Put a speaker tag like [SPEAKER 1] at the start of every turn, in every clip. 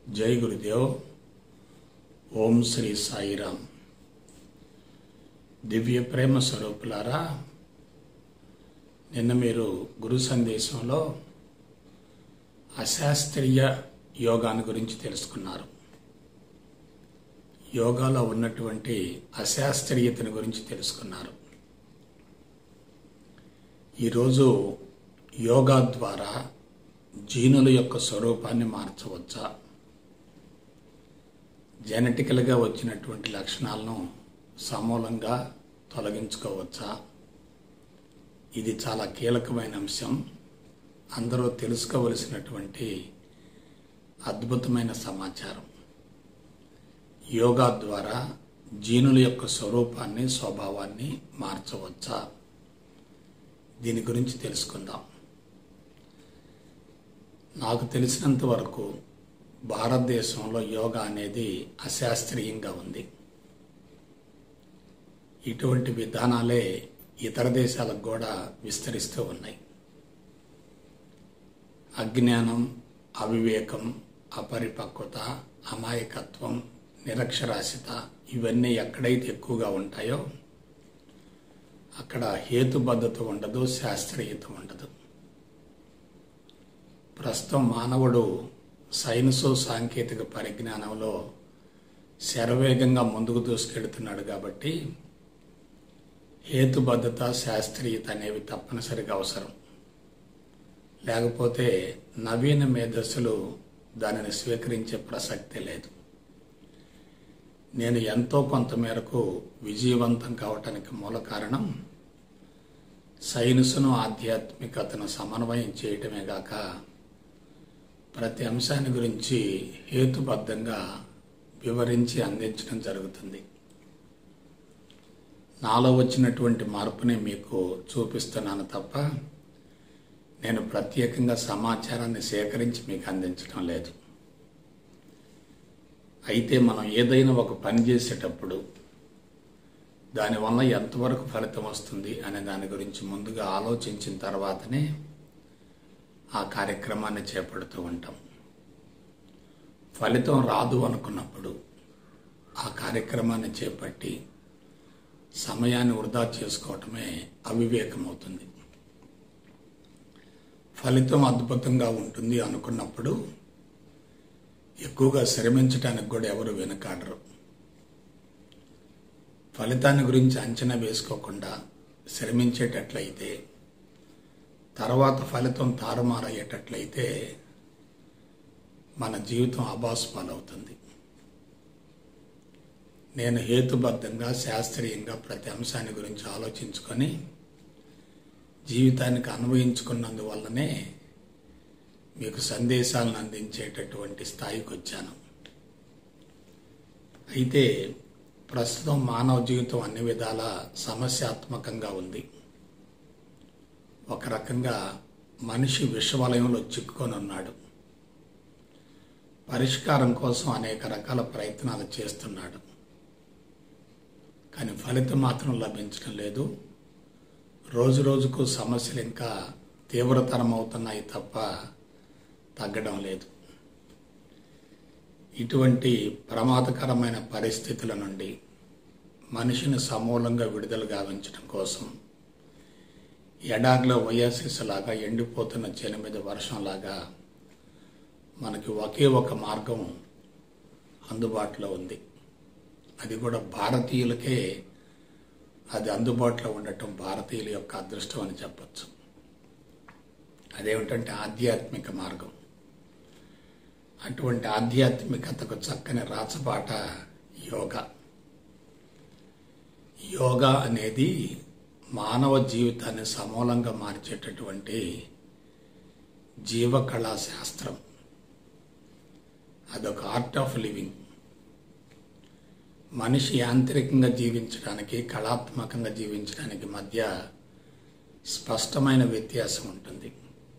[SPEAKER 1] జై గురుదేవ్ ఓం శ్రీ సాయిరామ్ దివ్య ప్రేమ స్వరూపులారా నిన్న మీరు గురు సందేశంలో అశాస్త్రీయ యోగాన్ని గురించి తెలుసుకున్నారు యోగాలో ఉన్నటువంటి అశాస్త్రీయతను గురించి తెలుసుకున్నారు ఈరోజు యోగా ద్వారా జీనుల యొక్క స్వరూపాన్ని మార్చవచ్చా జెనెటికల్గా వచ్చినటువంటి లక్షణాలను సమూలంగా తొలగించుకోవచ్చా ఇది చాలా కీలకమైన అంశం అందరూ తెలుసుకోవలసినటువంటి అద్భుతమైన సమాచారం యోగా ద్వారా జీనుల యొక్క స్వరూపాన్ని స్వభావాన్ని మార్చవచ్చా దీని గురించి తెలుసుకుందాం నాకు తెలిసినంత వరకు భారతదేశంలో యోగా అనేది అశాస్త్రీయంగా ఉంది ఇటువంటి విధానాలే ఇతర దేశాలకు కూడా విస్తరిస్తూ ఉన్నాయి అజ్ఞానం అవివేకం అపరిపక్వత అమాయకత్వం నిరక్షరాస్యత ఇవన్నీ ఎక్కడైతే ఎక్కువగా ఉంటాయో అక్కడ హేతుబద్ధత ఉండదు శాస్త్రీయత ఉండదు ప్రస్తుతం మానవుడు సైన్సు సాంకేతిక పరిజ్ఞానంలో శరవేగంగా ముందుకు దూసుకెడుతున్నాడు కాబట్టి హేతుబద్ధత శాస్త్రీయత అనేవి తప్పనిసరిగా అవసరం లేకపోతే నవీన మేధస్సులు దానిని స్వీకరించే ప్రసక్తే లేదు నేను ఎంతో కొంత మేరకు విజయవంతం కావటానికి మూల కారణం సైన్సును ఆధ్యాత్మికతను సమన్వయం చేయటమే గాక ప్రతి అంశాన్ని గురించి హేతుబద్ధంగా వివరించి అందించడం జరుగుతుంది నాలో వచ్చినటువంటి మార్పుని మీకు చూపిస్తున్నాను తప్ప నేను ప్రత్యేకంగా సమాచారాన్ని సేకరించి మీకు అందించడం లేదు అయితే మనం ఏదైనా ఒక పని చేసేటప్పుడు దానివల్ల ఎంతవరకు ఫలితం వస్తుంది అనే దాని గురించి ముందుగా ఆలోచించిన తర్వాతనే ఆ కార్యక్రమాన్ని చేపడుతూ ఉంటాం ఫలితం రాదు అనుకున్నప్పుడు ఆ కార్యక్రమాన్ని చేపట్టి సమయాన్ని వృధా చేసుకోవటమే అవివేకం అవుతుంది ఫలితం అద్భుతంగా ఉంటుంది అనుకున్నప్పుడు ఎక్కువగా శ్రమించడానికి కూడా ఎవరు వెనకాడరు ఫలితాన్ని గురించి అంచనా వేసుకోకుండా శ్రమించేటట్లయితే తర్వాత ఫలితం తారుమారయ్యేటట్లయితే మన జీవితం అబాస్పాలవుతుంది నేను హేతుబద్ధంగా శాస్త్రీయంగా ప్రతి అంశాన్ని గురించి ఆలోచించుకొని జీవితానికి అన్వయించుకున్నందువల్లనే మీకు సందేశాలను అందించేటటువంటి స్థాయికి వచ్చాను అయితే ప్రస్తుతం మానవ జీవితం అన్ని విధాల సమస్యాత్మకంగా ఉంది ఒక రకంగా మనిషి విషవలయంలో చిక్కుకొని ఉన్నాడు పరిష్కారం కోసం అనేక రకాల ప్రయత్నాలు చేస్తున్నాడు కానీ ఫలితం మాత్రం లభించడం లేదు రోజు రోజుకు సమస్యలు ఇంకా తీవ్రతరం అవుతున్నాయి తప్ప తగ్గడం లేదు ఇటువంటి ప్రమాదకరమైన పరిస్థితుల నుండి మనిషిని సమూలంగా విడుదల గావించడం కోసం ఎడారిలో లాగా ఎండిపోతున్న చేను మీద వర్షంలాగా మనకి ఒకే ఒక మార్గం అందుబాటులో ఉంది అది కూడా భారతీయులకే అది అందుబాటులో ఉండటం భారతీయుల యొక్క అదృష్టం అని చెప్పచ్చు అదేమిటంటే ఆధ్యాత్మిక మార్గం అటువంటి ఆధ్యాత్మికతకు చక్కని రాచబాట యోగా యోగా అనేది మానవ జీవితాన్ని సమూలంగా మార్చేటటువంటి జీవకళా శాస్త్రం అదొక ఆర్ట్ ఆఫ్ లివింగ్ మనిషి యాంత్రికంగా జీవించడానికి కళాత్మకంగా జీవించడానికి మధ్య స్పష్టమైన వ్యత్యాసం ఉంటుంది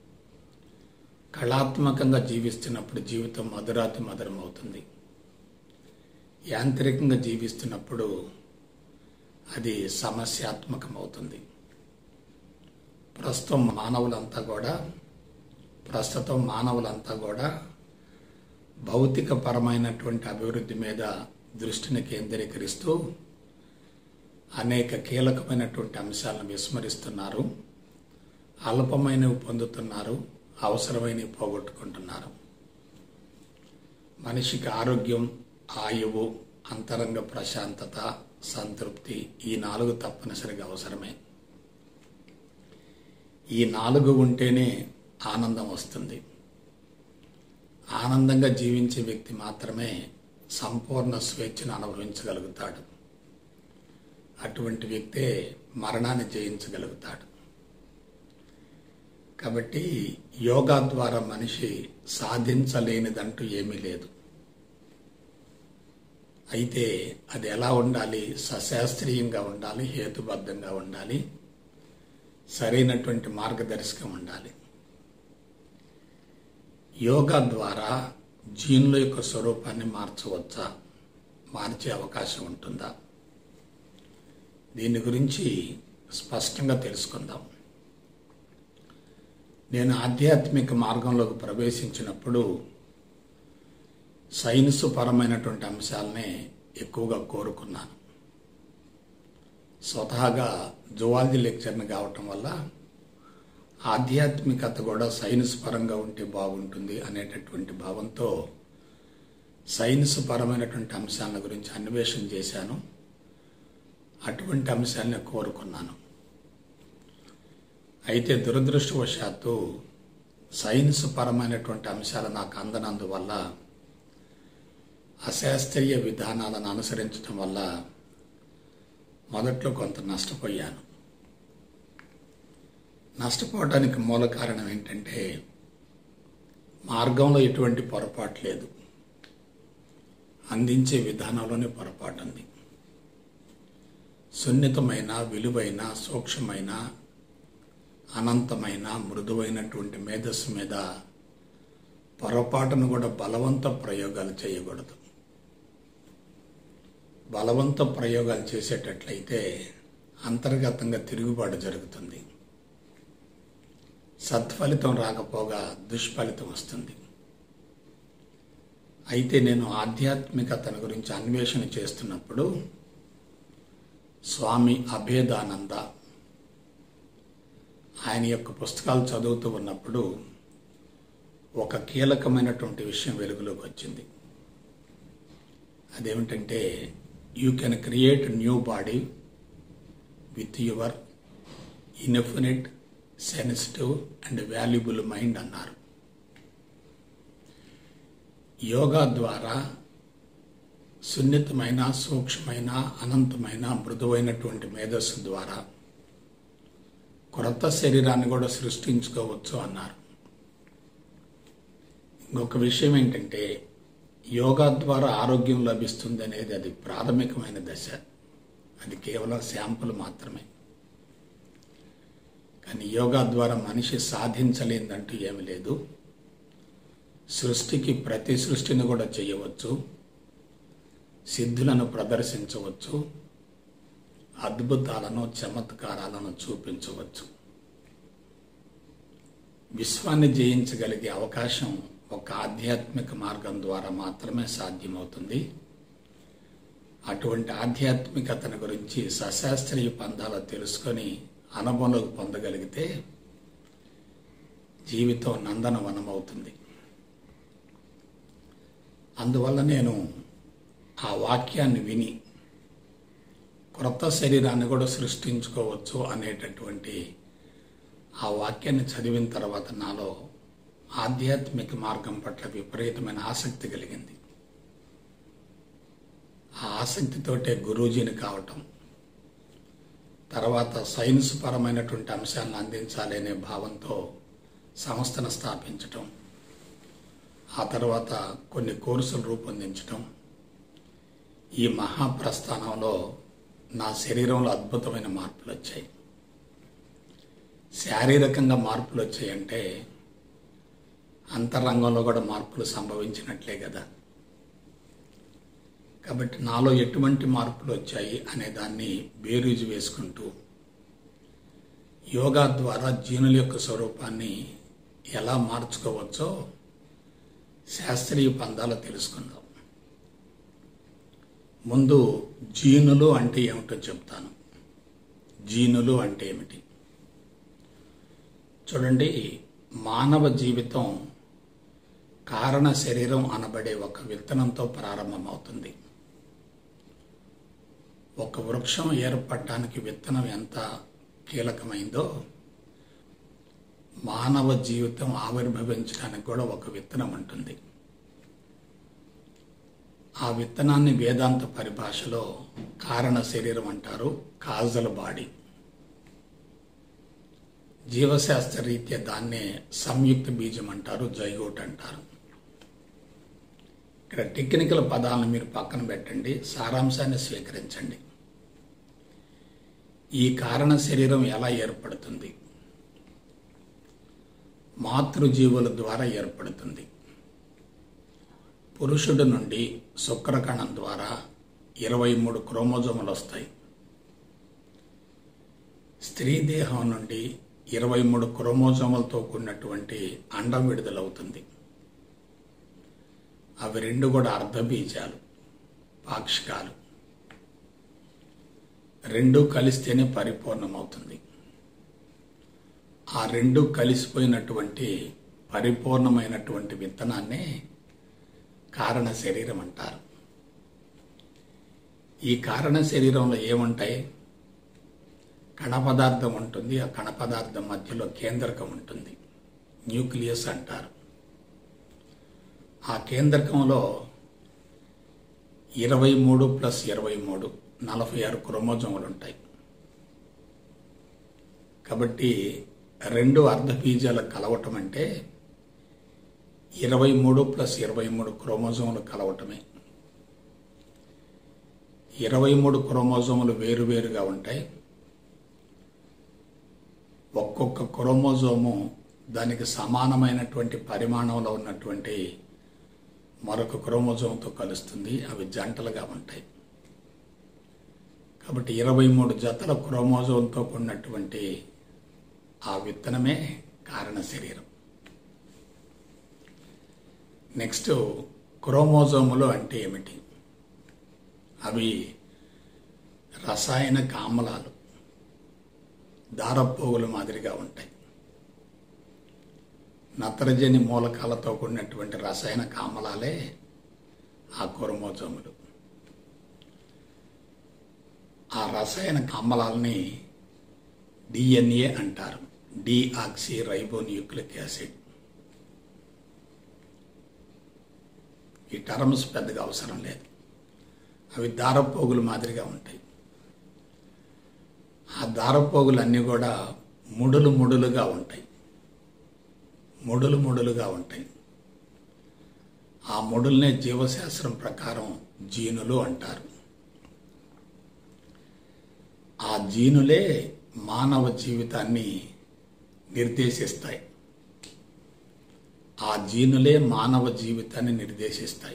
[SPEAKER 1] కళాత్మకంగా జీవిస్తున్నప్పుడు జీవితం మధురాతి మధురం అవుతుంది యాంత్రికంగా జీవిస్తున్నప్పుడు అది సమస్యాత్మకం అవుతుంది ప్రస్తుతం మానవులంతా కూడా ప్రస్తుతం మానవులంతా కూడా భౌతిక పరమైనటువంటి అభివృద్ధి మీద దృష్టిని కేంద్రీకరిస్తూ అనేక కీలకమైనటువంటి అంశాలను విస్మరిస్తున్నారు అల్పమైనవి పొందుతున్నారు అవసరమైనవి పోగొట్టుకుంటున్నారు మనిషికి ఆరోగ్యం ఆయువు అంతరంగ ప్రశాంతత సంతృప్తి ఈ నాలుగు తప్పనిసరిగా అవసరమే ఈ నాలుగు ఉంటేనే ఆనందం వస్తుంది ఆనందంగా జీవించే వ్యక్తి మాత్రమే సంపూర్ణ స్వేచ్ఛను అనుభవించగలుగుతాడు అటువంటి వ్యక్తే మరణాన్ని జయించగలుగుతాడు కాబట్టి యోగా ద్వారా మనిషి సాధించలేనిదంటూ ఏమీ లేదు అయితే అది ఎలా ఉండాలి సశాస్త్రీయంగా ఉండాలి హేతుబద్ధంగా ఉండాలి సరైనటువంటి మార్గదర్శకం ఉండాలి యోగా ద్వారా జీన్ల యొక్క స్వరూపాన్ని మార్చవచ్చా మార్చే అవకాశం ఉంటుందా దీని గురించి స్పష్టంగా తెలుసుకుందాం నేను ఆధ్యాత్మిక మార్గంలోకి ప్రవేశించినప్పుడు సైన్స్ పరమైనటువంటి అంశాలనే ఎక్కువగా కోరుకున్నాను స్వతహాగా జువాలజీ లెక్చర్ని కావటం వల్ల ఆధ్యాత్మికత కూడా సైన్స్ పరంగా ఉంటే బాగుంటుంది అనేటటువంటి భావంతో సైన్స్ పరమైనటువంటి అంశాల గురించి అన్వేషణ చేశాను అటువంటి అంశాలని కోరుకున్నాను అయితే దురదృష్టవశాత్తు సైన్స్ పరమైనటువంటి అంశాలు నాకు అందనందువల్ల అశాస్త్రీయ విధానాలను అనుసరించడం వల్ల మొదట్లో కొంత నష్టపోయాను నష్టపోవడానికి మూల కారణం ఏంటంటే మార్గంలో ఎటువంటి పొరపాటు లేదు అందించే విధానంలోనే పొరపాటు ఉంది సున్నితమైన విలువైన సూక్ష్మమైన అనంతమైన మృదువైనటువంటి మేధస్సు మీద పొరపాటును కూడా బలవంత ప్రయోగాలు చేయకూడదు బలవంత ప్రయోగాలు చేసేటట్లయితే అంతర్గతంగా తిరుగుబాటు జరుగుతుంది సత్ఫలితం రాకపోగా దుష్ఫలితం వస్తుంది అయితే నేను ఆధ్యాత్మికతను గురించి అన్వేషణ చేస్తున్నప్పుడు స్వామి అభేదానంద ఆయన యొక్క పుస్తకాలు చదువుతూ ఉన్నప్పుడు ఒక కీలకమైనటువంటి విషయం వెలుగులోకి వచ్చింది అదేమిటంటే you can create new body with your infinite sensitive and valuable mind అన్నారు యోగా ద్వారా సున్నితమైన సూక్ష్మమైన అనంతమైన మృదువైనటువంటి మేధస్సు ద్వారా క్రొత్త శరీరాన్ని కూడా సృష్టించుకోవచ్చు అన్నారు ఇంకొక విషయం ఏంటంటే యోగా ద్వారా ఆరోగ్యం లభిస్తుంది అనేది అది ప్రాథమికమైన దశ అది కేవలం శాంపుల్ మాత్రమే కానీ యోగా ద్వారా మనిషి సాధించలేదంటూ ఏమి లేదు సృష్టికి ప్రతి సృష్టిని కూడా చేయవచ్చు సిద్ధులను ప్రదర్శించవచ్చు అద్భుతాలను చమత్కారాలను చూపించవచ్చు విశ్వాన్ని జయించగలిగే అవకాశం ఒక ఆధ్యాత్మిక మార్గం ద్వారా మాత్రమే సాధ్యమవుతుంది అటువంటి ఆధ్యాత్మికతను గురించి సశాస్త్రీయ పందాలు తెలుసుకొని అనుభవంలోకి పొందగలిగితే జీవితం నందనవనం అవుతుంది అందువల్ల నేను ఆ వాక్యాన్ని విని క్రొత్త శరీరాన్ని కూడా సృష్టించుకోవచ్చు అనేటటువంటి ఆ వాక్యాన్ని చదివిన తర్వాత నాలో ఆధ్యాత్మిక మార్గం పట్ల విపరీతమైన ఆసక్తి కలిగింది ఆ ఆసక్తితోటే గురూజీని కావటం తర్వాత సైన్స్ పరమైనటువంటి అంశాలను అందించాలి అనే భావంతో సంస్థను స్థాపించటం ఆ తర్వాత కొన్ని కోర్సులు రూపొందించటం ఈ మహాప్రస్థానంలో నా శరీరంలో అద్భుతమైన మార్పులు వచ్చాయి శారీరకంగా మార్పులు వచ్చాయంటే అంతరంగంలో కూడా మార్పులు సంభవించినట్లే కదా కాబట్టి నాలో ఎటువంటి మార్పులు వచ్చాయి అనే దాన్ని బేరీజు వేసుకుంటూ యోగా ద్వారా జీనుల యొక్క స్వరూపాన్ని ఎలా మార్చుకోవచ్చో శాస్త్రీయ పందాలు తెలుసుకుందాం ముందు జీనులు అంటే ఏమిటో చెప్తాను జీనులు అంటే ఏమిటి చూడండి మానవ జీవితం కారణ శరీరం అనబడే ఒక విత్తనంతో ప్రారంభమవుతుంది ఒక వృక్షం ఏర్పడటానికి విత్తనం ఎంత కీలకమైందో మానవ జీవితం ఆవిర్భవించడానికి కూడా ఒక విత్తనం ఉంటుంది ఆ విత్తనాన్ని వేదాంత పరిభాషలో కారణ శరీరం అంటారు కాజల్ బాడీ జీవశాస్త్ర రీత్యా దాన్నే సంయుక్త బీజం అంటారు జైగోట్ అంటారు ఇక్కడ టెక్నికల్ పదాలను మీరు పక్కన పెట్టండి సారాంశాన్ని స్వీకరించండి ఈ కారణ శరీరం ఎలా ఏర్పడుతుంది మాతృజీవుల ద్వారా ఏర్పడుతుంది పురుషుడి నుండి శుక్రకణం ద్వారా ఇరవై మూడు క్రోమోజోములు వస్తాయి స్త్రీ దేహం నుండి ఇరవై మూడు క్రోమోజోములతో కూడినటువంటి అండం విడుదలవుతుంది అవి రెండు కూడా అర్ధబీజాలు పాక్షికాలు రెండు కలిస్తేనే పరిపూర్ణమవుతుంది ఆ రెండు కలిసిపోయినటువంటి పరిపూర్ణమైనటువంటి విత్తనాన్నే కారణ శరీరం అంటారు ఈ కారణ శరీరంలో ఏముంటాయి కణ పదార్థం ఉంటుంది ఆ కణ పదార్థం మధ్యలో కేంద్రకం ఉంటుంది న్యూక్లియస్ అంటారు ఆ కేంద్రకంలో ఇరవై మూడు ప్లస్ ఇరవై మూడు నలభై ఆరు క్రోమోజోములు ఉంటాయి కాబట్టి రెండు అర్ధబీజాలు కలవటం అంటే ఇరవై మూడు ప్లస్ ఇరవై మూడు క్రోమోజోములు కలవటమే ఇరవై మూడు క్రోమోజోములు వేరువేరుగా ఉంటాయి ఒక్కొక్క క్రోమోజోము దానికి సమానమైనటువంటి పరిమాణంలో ఉన్నటువంటి మరొక క్రోమోజోమ్తో కలుస్తుంది అవి జంటలుగా ఉంటాయి కాబట్టి ఇరవై మూడు జతల క్రోమోజోమ్తో కూడినటువంటి ఆ విత్తనమే కారణ శరీరం నెక్స్ట్ క్రోమోజోములు అంటే ఏమిటి అవి రసాయనిక ఆమ్లాలు దారపోగుల మాదిరిగా ఉంటాయి నత్రజని మూలకాలతో కూడినటువంటి రసాయన కామలాలే ఆ క్రోమోజోములు ఆ రసాయన కామలాలని డిఎన్ఏ అంటారు డిఆక్సీ రైబోన్యూక్లిక్ యాసిడ్ ఈ టర్మ్స్ పెద్దగా అవసరం లేదు అవి దారపోగులు మాదిరిగా ఉంటాయి ఆ దారపోగులు అన్నీ కూడా ముడులు ముడులుగా ఉంటాయి ముడులు ముడులుగా ఉంటాయి ఆ ముడుల్నే జీవశాస్త్రం ప్రకారం జీనులు అంటారు ఆ జీనులే మానవ జీవితాన్ని నిర్దేశిస్తాయి ఆ జీనులే మానవ జీవితాన్ని నిర్దేశిస్తాయి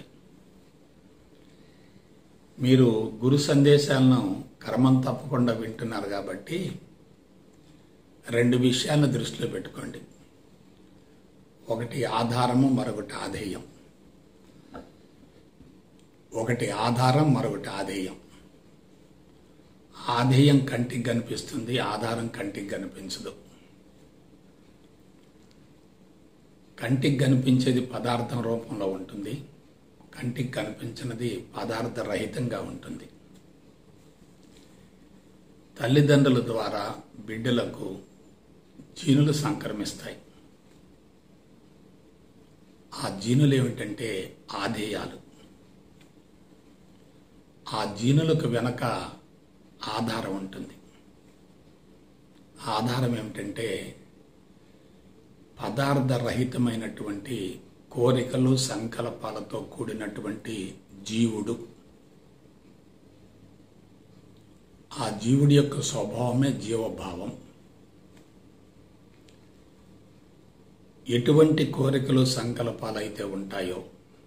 [SPEAKER 1] మీరు గురు సందేశాలను క్రమం తప్పకుండా వింటున్నారు కాబట్టి రెండు విషయాలను దృష్టిలో పెట్టుకోండి ఒకటి ఆధారము మరొకటి ఆధేయం ఒకటి ఆధారం మరొకటి ఆధేయం ఆధేయం కంటికి కనిపిస్తుంది ఆధారం కంటికి కనిపించదు కంటికి కనిపించేది పదార్థం రూపంలో ఉంటుంది కంటికి కనిపించినది పదార్థ రహితంగా ఉంటుంది తల్లిదండ్రుల ద్వారా బిడ్డలకు జీనులు సంక్రమిస్తాయి ఆ జీనులు ఏమిటంటే ఆధేయాలు ఆ జీనులకు వెనక ఆధారం ఉంటుంది ఆధారం ఏమిటంటే పదార్థ రహితమైనటువంటి కోరికలు సంకల్పాలతో కూడినటువంటి జీవుడు ఆ జీవుడి యొక్క స్వభావమే జీవభావం ఎటువంటి కోరికలు సంకల్పాలు అయితే ఉంటాయో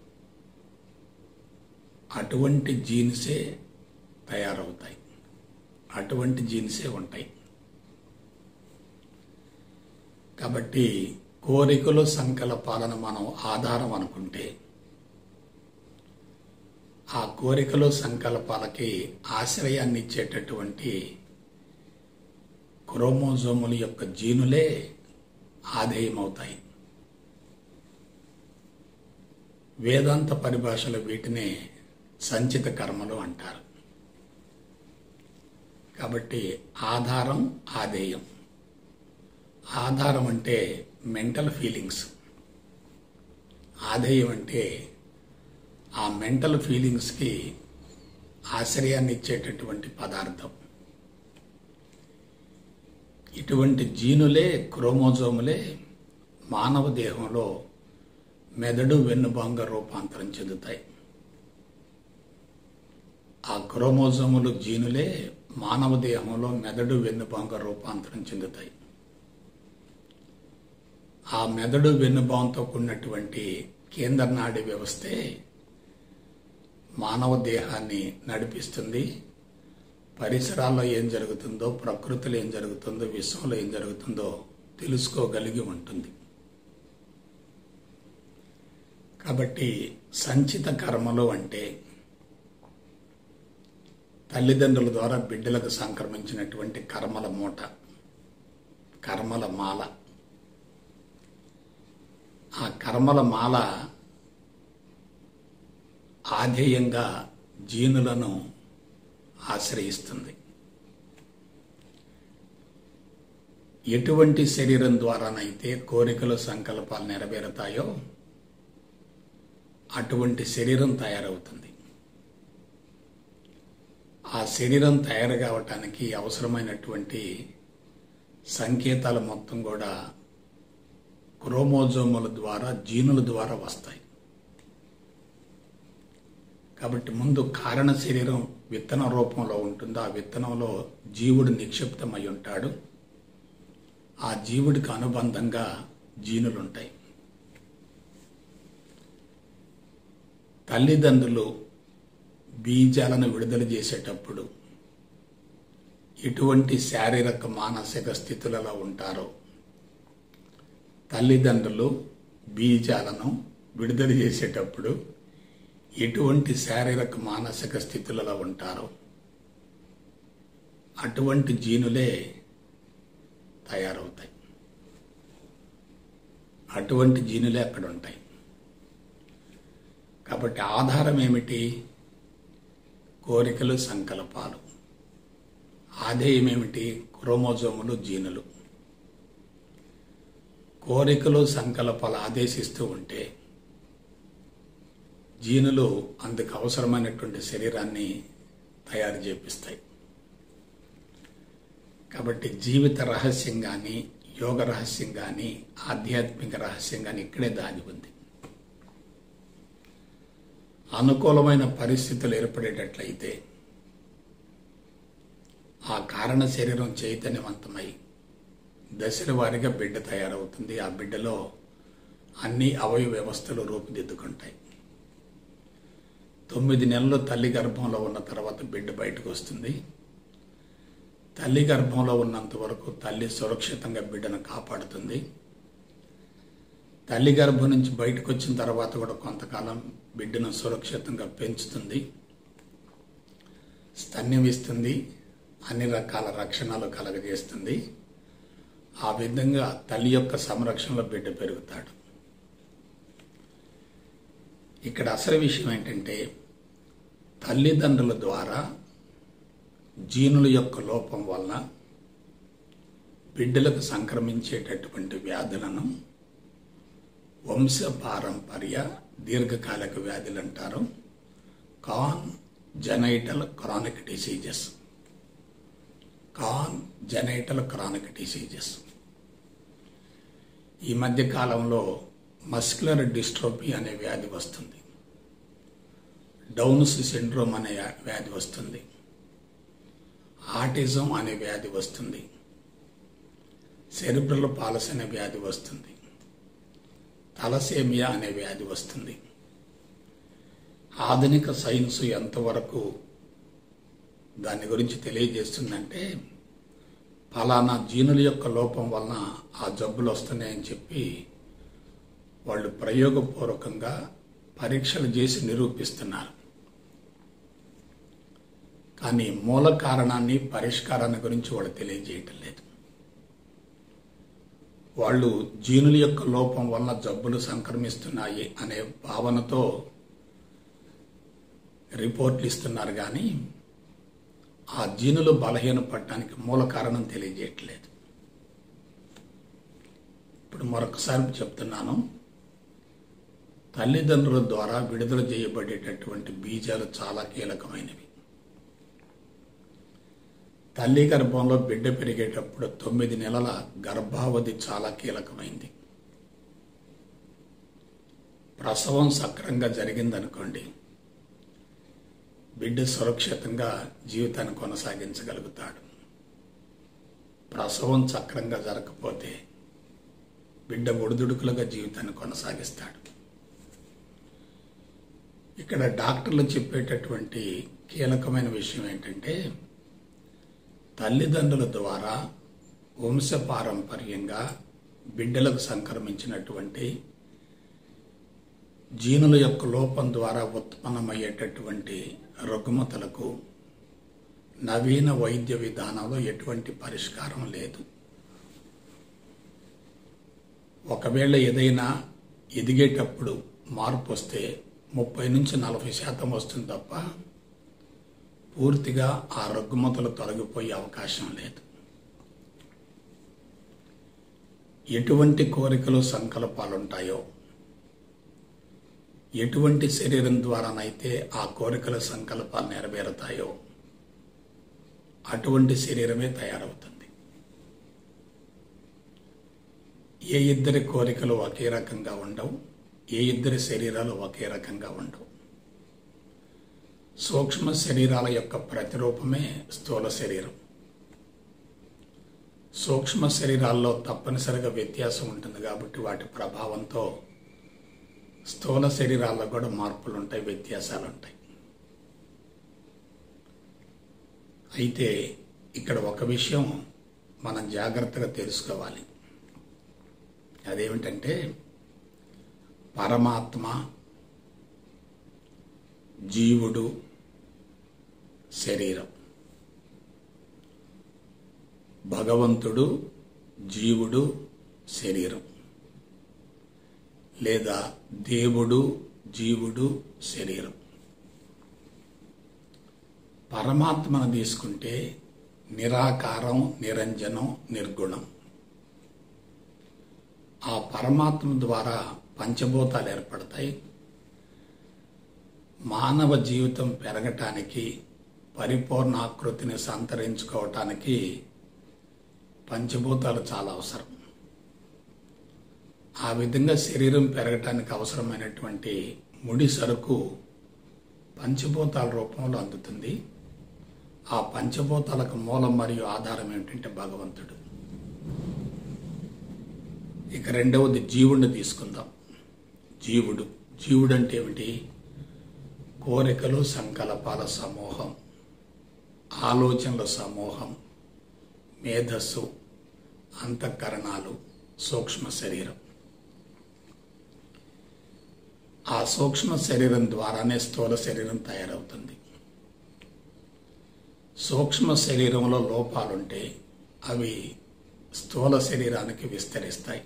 [SPEAKER 1] అటువంటి జీన్సే తయారవుతాయి అటువంటి జీన్సే ఉంటాయి కాబట్టి కోరికలు సంకల్పాలను మనం ఆధారం అనుకుంటే ఆ కోరికలు సంకల్పాలకి ఆశ్రయాన్ని ఇచ్చేటటువంటి క్రోమోజోముల యొక్క జీనులే ఆధేయమవుతాయి వేదాంత పరిభాషలో వీటినే సంచిత కర్మలు అంటారు కాబట్టి ఆధారం ఆధేయం ఆధారం అంటే మెంటల్ ఫీలింగ్స్ ఆధేయం అంటే ఆ మెంటల్ ఫీలింగ్స్కి ఆశ్రయాన్ని ఇచ్చేటటువంటి పదార్థం ఇటువంటి జీనులే క్రోమోజోములే మానవ దేహంలో మెదడు వెన్నుభంగ రూపాంతరం చెందుతాయి ఆ క్రోమోజోములు జీనులే మానవ దేహంలో మెదడు వెన్నుభంగ రూపాంతరం చెందుతాయి ఆ మెదడు వెన్నుభావంతో కూడినటువంటి కేంద్ర నాడి వ్యవస్థే మానవ దేహాన్ని నడిపిస్తుంది పరిసరాల్లో ఏం జరుగుతుందో ప్రకృతిలో ఏం జరుగుతుందో విశ్వంలో ఏం జరుగుతుందో తెలుసుకోగలిగి ఉంటుంది కాబట్టి సంచిత కర్మలు అంటే తల్లిదండ్రుల ద్వారా బిడ్డలకు సంక్రమించినటువంటి కర్మల మూట కర్మల మాల ఆ కర్మల మాల ఆధేయంగా జీనులను ఆశ్రయిస్తుంది ఎటువంటి శరీరం ద్వారానైతే కోరికలు సంకల్పాలు నెరవేరుతాయో అటువంటి శరీరం తయారవుతుంది ఆ శరీరం తయారు కావటానికి అవసరమైనటువంటి సంకేతాలు మొత్తం కూడా క్రోమోజోముల ద్వారా జీనుల ద్వారా వస్తాయి కాబట్టి ముందు కారణ శరీరం విత్తన రూపంలో ఉంటుంది ఆ విత్తనంలో జీవుడు నిక్షిప్తమై ఉంటాడు ఆ జీవుడికి అనుబంధంగా జీనులు ఉంటాయి తల్లిదండ్రులు బీజాలను విడుదల చేసేటప్పుడు ఎటువంటి శారీరక మానసిక స్థితులలో ఉంటారో తల్లిదండ్రులు బీజాలను విడుదల చేసేటప్పుడు ఎటువంటి శారీరక మానసిక స్థితులలో ఉంటారో అటువంటి జీనులే తయారవుతాయి అటువంటి జీనులే అక్కడ ఉంటాయి కాబట్టి ఆధారం ఏమిటి కోరికలు సంకల్పాలు ఆధేయం ఏమిటి క్రోమోజోములు జీనులు కోరికలు సంకల్పాలు ఆదేశిస్తూ ఉంటే జీనులు అందుకు అవసరమైనటువంటి శరీరాన్ని తయారు చేపిస్తాయి కాబట్టి జీవిత రహస్యం కానీ యోగ రహస్యం కానీ ఆధ్యాత్మిక రహస్యం కానీ ఇక్కడే దాగి ఉంది అనుకూలమైన పరిస్థితులు ఏర్పడేటట్లయితే ఆ కారణ శరీరం చైతన్యవంతమై దశల వారీగా బిడ్డ తయారవుతుంది ఆ బిడ్డలో అన్ని అవయవ వ్యవస్థలు రూపుదిద్దుకుంటాయి తొమ్మిది నెలలు తల్లి గర్భంలో ఉన్న తర్వాత బిడ్డ బయటకు వస్తుంది తల్లి గర్భంలో ఉన్నంత వరకు తల్లి సురక్షితంగా బిడ్డను కాపాడుతుంది తల్లి గర్భం నుంచి బయటకు వచ్చిన తర్వాత కూడా కొంతకాలం బిడ్డను సురక్షితంగా పెంచుతుంది స్తన్యం ఇస్తుంది అన్ని రకాల రక్షణలు కలగజేస్తుంది ఆ విధంగా తల్లి యొక్క సంరక్షణలో బిడ్డ పెరుగుతాడు ఇక్కడ అసలు విషయం ఏంటంటే తల్లిదండ్రుల ద్వారా జీనుల యొక్క లోపం వలన బిడ్డలకు సంక్రమించేటటువంటి వ్యాధులను వంశ పారంపర్య దీర్ఘకాలిక వ్యాధులు అంటారు congenital chronic diseases congenital chronic diseases ఈ మధ్య కాలంలో మస్కులర్ డిస్ట్రోపీ అనే వ్యాధి వస్తుంది డౌన్స్ సిండ్రోమ్ అనే వ్యాధి వస్తుంది ఆటిజం అనే వ్యాధి వస్తుంది సెరిబ్రల్ పాలస్ అనే వ్యాధి వస్తుంది తలసేమియా అనే వ్యాధి వస్తుంది ఆధునిక సైన్స్ ఎంతవరకు దాని గురించి తెలియజేస్తుందంటే ఫలానా జీనుల యొక్క లోపం వలన ఆ జబ్బులు వస్తున్నాయని చెప్పి వాళ్ళు ప్రయోగపూర్వకంగా పరీక్షలు చేసి నిరూపిస్తున్నారు కానీ మూల కారణాన్ని పరిష్కారాన్ని గురించి వాళ్ళు తెలియజేయటం లేదు వాళ్ళు జీనుల యొక్క లోపం వల్ల జబ్బులు సంక్రమిస్తున్నాయి అనే భావనతో రిపోర్ట్లు ఇస్తున్నారు కానీ ఆ జీనులు బలహీనపడటానికి మూల కారణం తెలియజేయట్లేదు ఇప్పుడు మరొకసారి చెప్తున్నాను తల్లిదండ్రుల ద్వారా విడుదల చేయబడేటటువంటి బీజాలు చాలా కీలకమైనవి తల్లి గర్భంలో బిడ్డ పెరిగేటప్పుడు తొమ్మిది నెలల గర్భావధి చాలా కీలకమైంది ప్రసవం సక్రంగా జరిగిందనుకోండి బిడ్డ సురక్షితంగా జీవితాన్ని కొనసాగించగలుగుతాడు ప్రసవం చక్రంగా జరగకపోతే బిడ్డ ఒడిదుడుకులుగా జీవితాన్ని కొనసాగిస్తాడు ఇక్కడ డాక్టర్లు చెప్పేటటువంటి కీలకమైన విషయం ఏంటంటే తల్లిదండ్రుల ద్వారా వంశపారంపర్యంగా బిడ్డలకు సంక్రమించినటువంటి జీనుల యొక్క లోపం ద్వారా ఉత్పన్నమయ్యేటటువంటి రుగ్మతలకు నవీన వైద్య విధానంలో ఎటువంటి పరిష్కారం లేదు ఒకవేళ ఏదైనా ఎదిగేటప్పుడు మార్పు వస్తే ముప్పై నుంచి నలభై శాతం వస్తుంది తప్ప పూర్తిగా ఆ రుగ్మతలు తొలగిపోయే అవకాశం లేదు ఎటువంటి కోరికలు సంకల్పాలు ఉంటాయో ఎటువంటి శరీరం ద్వారానైతే ఆ కోరికల సంకల్పాలు నెరవేరుతాయో అటువంటి శరీరమే తయారవుతుంది ఏ ఇద్దరి కోరికలు ఒకే రకంగా ఉండవు ఏ ఇద్దరి శరీరాలు ఒకే రకంగా ఉండవు సూక్ష్మ శరీరాల యొక్క ప్రతిరూపమే స్థూల శరీరం సూక్ష్మ శరీరాల్లో తప్పనిసరిగా వ్యత్యాసం ఉంటుంది కాబట్టి వాటి ప్రభావంతో స్థూల శరీరాల్లో కూడా మార్పులు ఉంటాయి వ్యత్యాసాలు ఉంటాయి అయితే ఇక్కడ ఒక విషయం మనం జాగ్రత్తగా తెలుసుకోవాలి అదేమిటంటే పరమాత్మ జీవుడు శరీరం భగవంతుడు జీవుడు శరీరం లేదా దేవుడు జీవుడు శరీరం పరమాత్మను తీసుకుంటే నిరాకారం నిరంజనం నిర్గుణం ఆ పరమాత్మ ద్వారా పంచభూతాలు ఏర్పడతాయి మానవ జీవితం పెరగటానికి పరిపూర్ణాకృతిని సంతరించుకోవటానికి పంచభూతాలు చాలా అవసరం ఆ విధంగా శరీరం పెరగటానికి అవసరమైనటువంటి ముడి సరుకు పంచభూతాల రూపంలో అందుతుంది ఆ పంచభూతాలకు మూలం మరియు ఆధారం ఏమిటంటే భగవంతుడు ఇక రెండవది జీవుడిని తీసుకుందాం జీవుడు జీవుడు అంటే ఏమిటి కోరికలు సంకల్పాల సమూహం ఆలోచనల సమూహం మేధస్సు అంతఃకరణాలు సూక్ష్మ శరీరం ఆ సూక్ష్మ శరీరం ద్వారానే స్థూల శరీరం తయారవుతుంది సూక్ష్మ శరీరంలో లోపాలుంటే అవి స్థూల శరీరానికి విస్తరిస్తాయి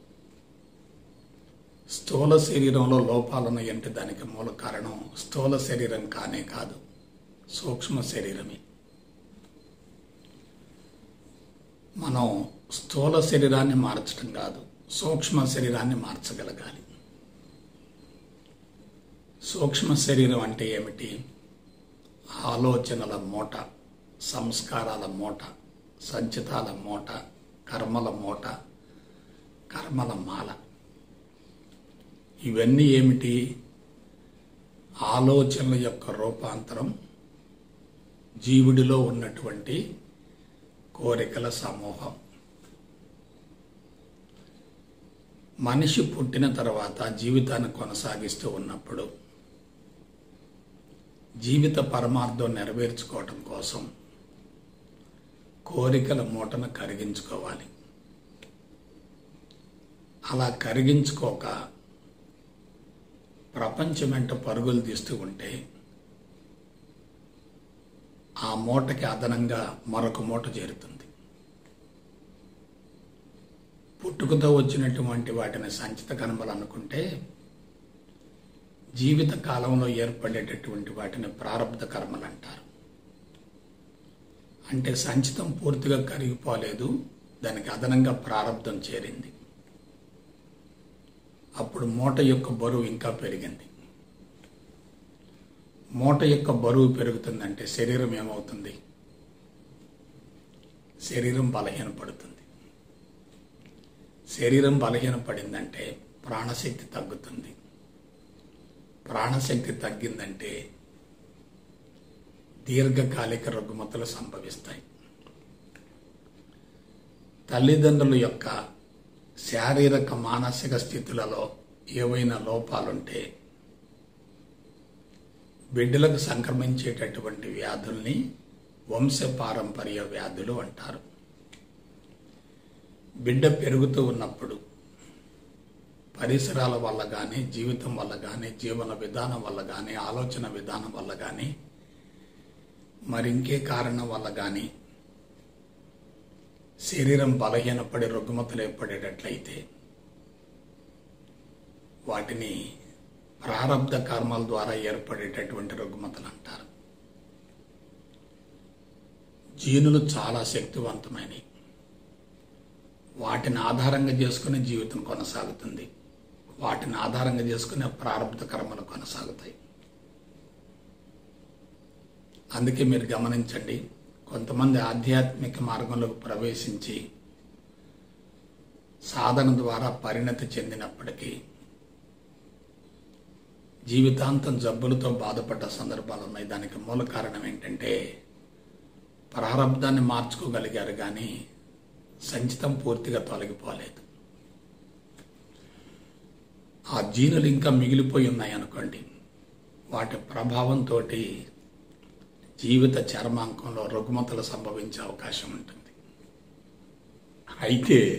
[SPEAKER 1] స్థూల శరీరంలో లోపాలను అంటే దానికి మూల కారణం స్థూల శరీరం కానే కాదు సూక్ష్మ శరీరమే మనం స్థూల శరీరాన్ని మార్చడం కాదు సూక్ష్మ శరీరాన్ని మార్చగలగాలి సూక్ష్మ శరీరం అంటే ఏమిటి ఆలోచనల మూట సంస్కారాల మూట సంచితాల మూట కర్మల మూట కర్మల మాల ఇవన్నీ ఏమిటి ఆలోచనల యొక్క రూపాంతరం జీవుడిలో ఉన్నటువంటి కోరికల సమూహం మనిషి పుట్టిన తర్వాత జీవితాన్ని కొనసాగిస్తూ ఉన్నప్పుడు జీవిత పరమార్థం నెరవేర్చుకోవటం కోసం కోరికల మూటను కరిగించుకోవాలి అలా కరిగించుకోక ప్రపంచం వెంట పరుగులు తీస్తూ ఉంటే ఆ మూటకి అదనంగా మరొక మూట చేరుతుంది పుట్టుకతో వచ్చినటువంటి వాటిని సంచిత కర్మలు అనుకుంటే జీవిత కాలంలో ఏర్పడేటటువంటి వాటిని ప్రారంభ కర్మలు అంటారు అంటే సంచితం పూర్తిగా కరిగిపోలేదు దానికి అదనంగా ప్రారంధం చేరింది అప్పుడు మూట యొక్క బరువు ఇంకా పెరిగింది మూట యొక్క బరువు పెరుగుతుందంటే శరీరం ఏమవుతుంది శరీరం బలహీనపడుతుంది శరీరం బలహీనపడిందంటే ప్రాణశక్తి తగ్గుతుంది ప్రాణశక్తి తగ్గిందంటే దీర్ఘకాలిక రుగ్మతలు సంభవిస్తాయి తల్లిదండ్రుల యొక్క శారీరక మానసిక స్థితులలో ఏవైనా లోపాలుంటే బిడ్డలకు సంక్రమించేటటువంటి వ్యాధుల్ని వంశపారంపర్య వ్యాధులు అంటారు బిడ్డ పెరుగుతూ ఉన్నప్పుడు పరిసరాల వల్ల కానీ జీవితం వల్ల కానీ జీవన విధానం వల్ల కానీ ఆలోచన విధానం వల్ల కానీ మరింకే కారణం వల్ల కానీ శరీరం బలహీనపడి రుగ్మతలు ఏర్పడేటట్లయితే వాటిని ప్రారంధ కర్మల ద్వారా ఏర్పడేటటువంటి రుగ్మతలు అంటారు జీనులు చాలా శక్తివంతమైనవి వాటిని ఆధారంగా చేసుకుని జీవితం కొనసాగుతుంది వాటిని ఆధారంగా చేసుకుని ప్రారంభ కర్మలు కొనసాగుతాయి అందుకే మీరు గమనించండి కొంతమంది ఆధ్యాత్మిక మార్గంలోకి ప్రవేశించి సాధన ద్వారా పరిణతి చెందినప్పటికీ జీవితాంతం జబ్బులతో బాధపడ్డ సందర్భాలు ఉన్నాయి దానికి మూల కారణం ఏంటంటే ప్రారంధాన్ని మార్చుకోగలిగారు కానీ సంచితం పూర్తిగా తొలగిపోలేదు ఆ జీనులు ఇంకా మిగిలిపోయి ఉన్నాయి అనుకోండి వాటి ప్రభావంతో జీవిత చర్మాంకంలో రుగ్మతలు సంభవించే అవకాశం ఉంటుంది అయితే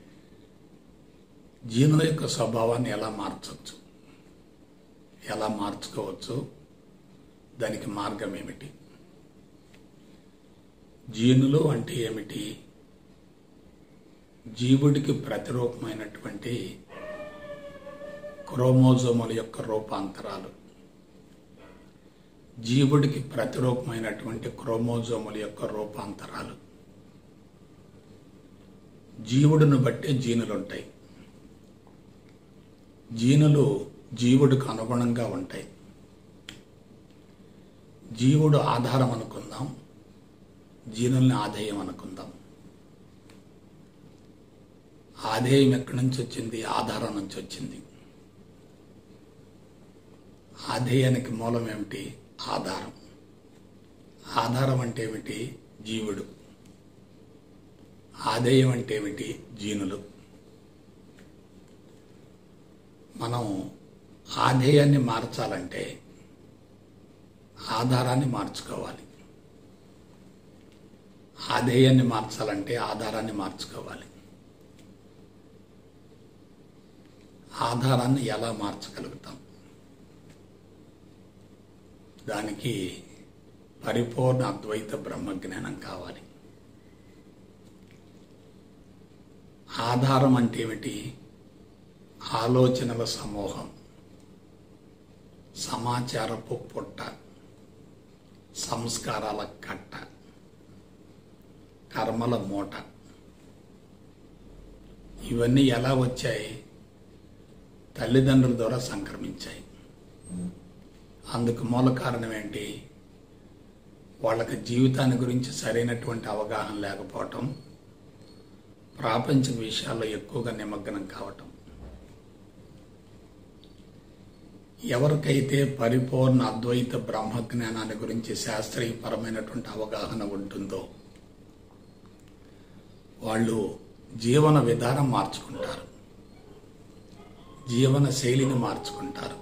[SPEAKER 1] జీనుల యొక్క స్వభావాన్ని ఎలా మార్చవచ్చు ఎలా మార్చుకోవచ్చు దానికి మార్గం ఏమిటి జీనులు అంటే ఏమిటి జీవుడికి ప్రతిరూపమైనటువంటి క్రోమోజోముల యొక్క రూపాంతరాలు జీవుడికి ప్రతిరూపమైనటువంటి క్రోమోజోముల యొక్క రూపాంతరాలు జీవుడిని బట్టే జీనులు ఉంటాయి జీనులు జీవుడికి అనుగుణంగా ఉంటాయి జీవుడు ఆధారం అనుకుందాం జీనుల్ని ఆధేయం అనుకుందాం ఆధేయం ఎక్కడి నుంచి వచ్చింది ఆధారం నుంచి వచ్చింది ఆధేయానికి మూలం ఏమిటి ఆధారం ఆధారం అంటే ఏమిటి జీవుడు ఆధేయం అంటే ఏమిటి జీనులు మనం ఆధేయాన్ని మార్చాలంటే ఆధారాన్ని మార్చుకోవాలి ఆధేయాన్ని మార్చాలంటే ఆధారాన్ని మార్చుకోవాలి ఆధారాన్ని ఎలా మార్చగలుగుతాం దానికి పరిపూర్ణ అద్వైత బ్రహ్మజ్ఞానం కావాలి ఆధారం అంటే ఏమిటి ఆలోచనల సమూహం సమాచారపు పుట్ట సంస్కారాల కట్ట కర్మల మూట ఇవన్నీ ఎలా వచ్చాయి తల్లిదండ్రుల ద్వారా సంక్రమించాయి అందుకు మూల కారణం ఏంటి వాళ్ళకి జీవితాన్ని గురించి సరైనటువంటి అవగాహన లేకపోవటం ప్రాపంచిక విషయాల్లో ఎక్కువగా నిమగ్నం కావటం ఎవరికైతే పరిపూర్ణ అద్వైత బ్రహ్మజ్ఞానాన్ని గురించి శాస్త్రీయపరమైనటువంటి అవగాహన ఉంటుందో వాళ్ళు జీవన విధానం మార్చుకుంటారు జీవన శైలిని మార్చుకుంటారు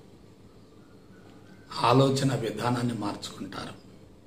[SPEAKER 1] ఆలోచన విధానాన్ని మార్చుకుంటారు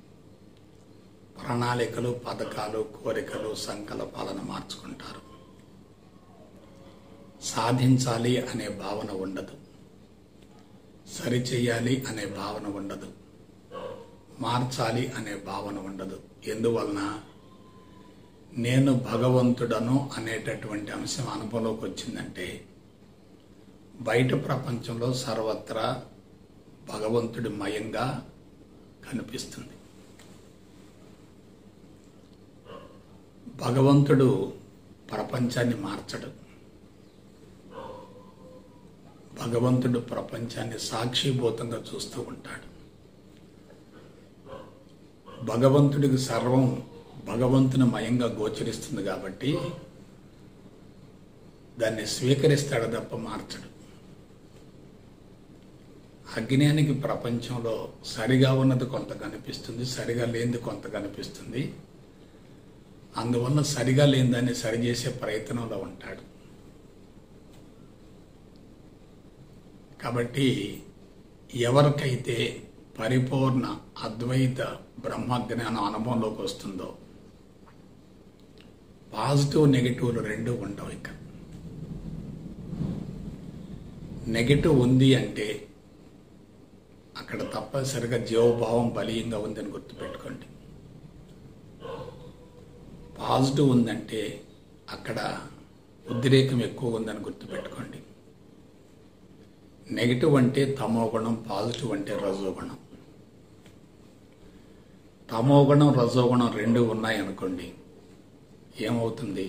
[SPEAKER 1] ప్రణాళికలు పథకాలు కోరికలు సంకల్పాలను మార్చుకుంటారు సాధించాలి అనే భావన ఉండదు సరిచేయాలి అనే భావన ఉండదు మార్చాలి అనే భావన ఉండదు ఎందువలన నేను భగవంతుడను అనేటటువంటి అంశం అనుభవంలోకి వచ్చిందంటే బయట ప్రపంచంలో సర్వత్రా భగవంతుడి మయంగా కనిపిస్తుంది భగవంతుడు ప్రపంచాన్ని మార్చడు భగవంతుడు ప్రపంచాన్ని సాక్షిభూతంగా చూస్తూ ఉంటాడు భగవంతుడికి సర్వం భగవంతుని మయంగా గోచరిస్తుంది కాబట్టి దాన్ని స్వీకరిస్తాడు తప్ప మార్చడు అజ్ఞానికి ప్రపంచంలో సరిగా ఉన్నది కొంత కనిపిస్తుంది సరిగా లేనిది కొంత కనిపిస్తుంది అందువల్ల సరిగా లేని దాన్ని సరిచేసే ప్రయత్నంలో ఉంటాడు కాబట్టి ఎవరికైతే పరిపూర్ణ అద్వైత బ్రహ్మజ్ఞానం అనుభవంలోకి వస్తుందో పాజిటివ్ నెగిటివ్లు రెండు ఉండవు ఇక నెగిటివ్ ఉంది అంటే అక్కడ తప్పనిసరిగా జీవభావం బలీయంగా ఉందని గుర్తుపెట్టుకోండి పాజిటివ్ ఉందంటే అక్కడ ఉద్రేకం ఎక్కువ ఉందని గుర్తుపెట్టుకోండి నెగిటివ్ అంటే తమో గుణం పాజిటివ్ అంటే రజోగుణం తమో గుణం రజోగుణం రెండు ఉన్నాయనుకోండి ఏమవుతుంది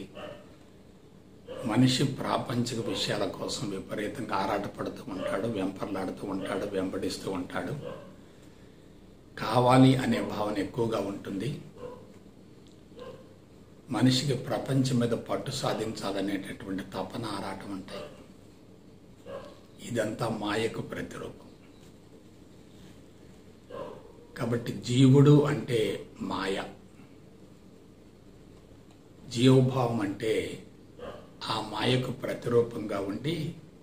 [SPEAKER 1] మనిషి ప్రాపంచిక విషయాల కోసం విపరీతంగా ఆరాటపడుతూ ఉంటాడు వెంపర్లాడుతూ ఉంటాడు వెంబడిస్తూ ఉంటాడు కావాలి అనే భావన ఎక్కువగా ఉంటుంది మనిషికి ప్రపంచం మీద పట్టు సాధించాలనేటటువంటి తపన ఆరాటం ఉంటాయి ఇదంతా మాయకు ప్రతిరూపం కాబట్టి జీవుడు అంటే మాయ జీవభావం అంటే ఆ మాయకు ప్రతిరూపంగా ఉండి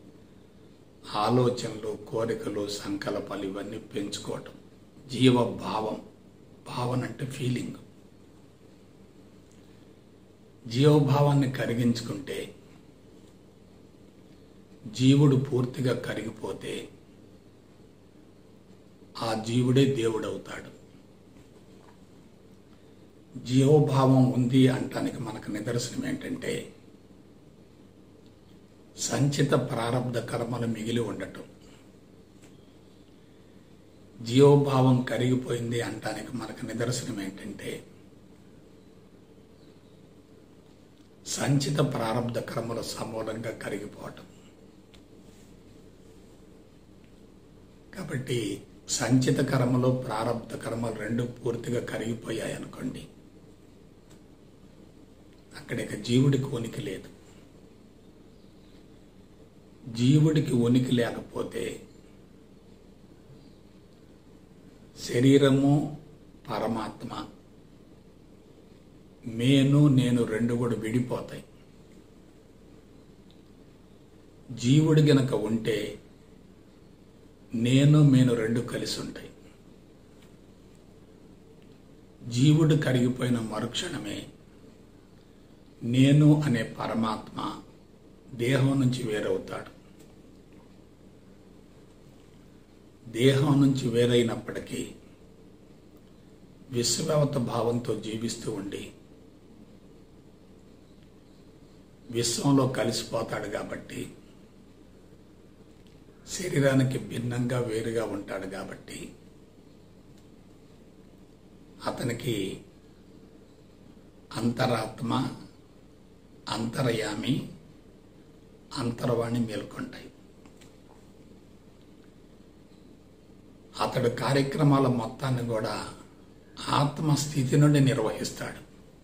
[SPEAKER 1] ఆలోచనలు కోరికలు సంకల్పాలు ఇవన్నీ పెంచుకోవటం జీవభావం భావన అంటే ఫీలింగ్ జీవభావాన్ని కరిగించుకుంటే జీవుడు పూర్తిగా కరిగిపోతే ఆ జీవుడే దేవుడవుతాడు జీవభావం ఉంది అంటానికి మనకు నిదర్శనం ఏంటంటే సంచిత ప్రారంధ కర్మలు మిగిలి ఉండటం జీవభావం కరిగిపోయింది అంటానికి మనకు నిదర్శనం ఏంటంటే సంచిత ప్రారంధ కర్మలు సమూలంగా కరిగిపోవటం కాబట్టి సంచిత కర్మలు ప్రారంభ కర్మలు రెండు పూర్తిగా కరిగిపోయాయి అనుకోండి అక్కడ ఇక జీవుడికి ఉనికి లేదు జీవుడికి ఉనికి లేకపోతే శరీరము పరమాత్మ మేను నేను రెండు కూడా విడిపోతాయి జీవుడు గనక ఉంటే నేను మేను రెండు కలిసి ఉంటాయి జీవుడు కరిగిపోయిన మరుక్షణమే నేను అనే పరమాత్మ దేహం నుంచి వేరవుతాడు దేహం నుంచి వేరైనప్పటికీ విశ్వవత భావంతో జీవిస్తూ ఉండి విశ్వంలో కలిసిపోతాడు కాబట్టి శరీరానికి భిన్నంగా వేరుగా ఉంటాడు కాబట్టి అతనికి అంతరాత్మ అంతర్యామి అంతర్వాణి మేల్కొంటాయి అతడు కార్యక్రమాల మొత్తాన్ని కూడా ఆత్మస్థితి నుండి నిర్వహిస్తాడు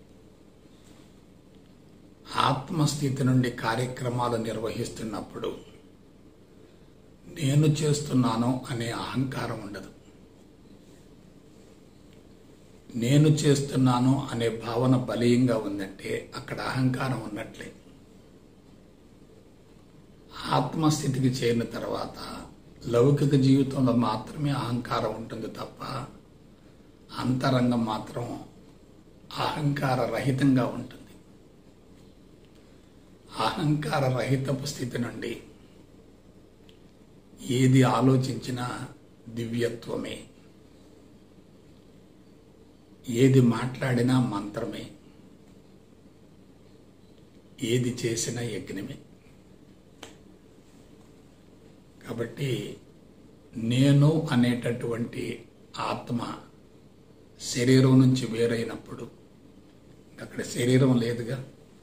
[SPEAKER 1] ఆత్మస్థితి నుండి కార్యక్రమాలు నిర్వహిస్తున్నప్పుడు నేను చేస్తున్నాను అనే అహంకారం ఉండదు నేను చేస్తున్నాను అనే భావన బలీయంగా ఉందంటే అక్కడ అహంకారం ఉన్నట్లే ఆత్మస్థితికి చేరిన తర్వాత లౌకిక జీవితంలో మాత్రమే అహంకారం ఉంటుంది తప్ప అంతరంగం మాత్రం అహంకార రహితంగా ఉంటుంది అహంకార రహితపు స్థితి నుండి ఏది ఆలోచించినా దివ్యత్వమే ఏది మాట్లాడినా మంత్రమే ఏది చేసినా యజ్ఞమే కాబట్టి నేను అనేటటువంటి ఆత్మ శరీరం నుంచి వేరైనప్పుడు అక్కడ శరీరం లేదుగా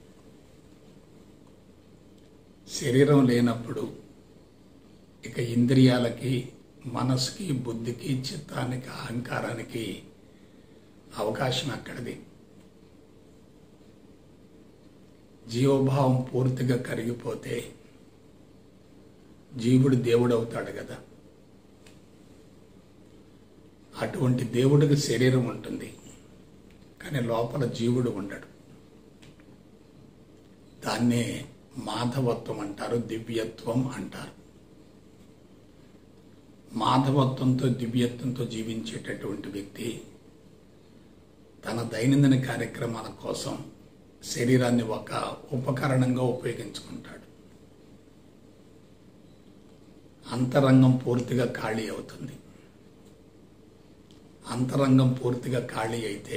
[SPEAKER 1] శరీరం లేనప్పుడు ఇక ఇంద్రియాలకి మనసుకి బుద్ధికి చిత్తానికి అహంకారానికి అవకాశం అక్కడిది జీవభావం పూర్తిగా కరిగిపోతే జీవుడు దేవుడు అవుతాడు కదా అటువంటి దేవుడికి శరీరం ఉంటుంది కానీ లోపల జీవుడు ఉండడు దాన్నే మాధవత్వం అంటారు దివ్యత్వం అంటారు మాధవత్వంతో దివ్యత్వంతో జీవించేటటువంటి వ్యక్తి తన దైనందిన కార్యక్రమాల కోసం శరీరాన్ని ఒక ఉపకరణంగా ఉపయోగించుకుంటాడు అంతరంగం పూర్తిగా ఖాళీ అవుతుంది అంతరంగం పూర్తిగా ఖాళీ అయితే